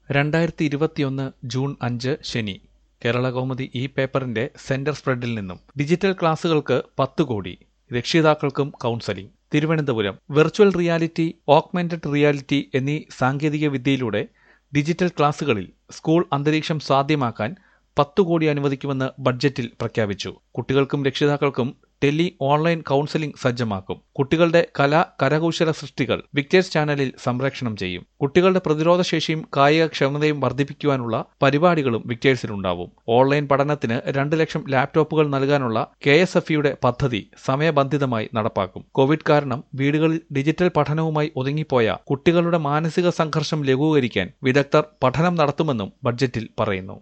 രണ്ടായിരത്തി ഇരുപത്തിയൊന്ന് ജൂൺ അഞ്ച് ശനി കേരളകൗമുദി ഈ പേപ്പറിന്റെ സെന്റർ സ്പ്രെഡിൽ നിന്നും ഡിജിറ്റൽ ക്ലാസുകൾക്ക് പത്ത് കോടി രക്ഷിതാക്കൾക്കും counselling Thiruvananthapuram virtual reality augmented reality എന്നീ സാങ്കേതിക വിദ്യയിലൂടെ ഡിജിറ്റൽ ക്ലാസുകളിൽ സ്കൂൾ അന്തരീക്ഷം സാധ്യമാക്കാൻ പത്തു കോടി അനുവദിക്കുമെന്ന് ബഡ്ജറ്റിൽ പ്രഖ്യാപിച്ചു കുട്ടികൾക്കും രക്ഷിതാക്കൾക്കും ടെലി ഓൺലൈൻ കൗൺസിലിംഗ് സജ്ജമാക്കും കുട്ടികളുടെ കലാ കരകൗശല സൃഷ്ടികൾ വിക്ടേഴ്സ് ചാനലിൽ സംപ്രേഷണം ചെയ്യും കുട്ടികളുടെ പ്രതിരോധശേഷിയും കായിക ക്ഷമതയും വർദ്ധിപ്പിക്കുവാനുള്ള പരിപാടികളും വിക്ടേഴ്സിലുണ്ടാവും ഓൺലൈൻ പഠനത്തിന് രണ്ട് ലക്ഷം ലാപ്ടോപ്പുകൾ നൽകാനുള്ള കെ എസ് എഫ് ഇയുടെ പദ്ധതി സമയബന്ധിതമായി നടപ്പാക്കും കോവിഡ് കാരണം വീടുകളിൽ ഡിജിറ്റൽ പഠനവുമായി ഒതുങ്ങിപ്പോയ കുട്ടികളുടെ മാനസിക സംഘർഷം ലഘൂകരിക്കാൻ വിദഗ്ധർ പഠനം നടത്തുമെന്നും ബഡ്ജറ്റിൽ പറയുന്നു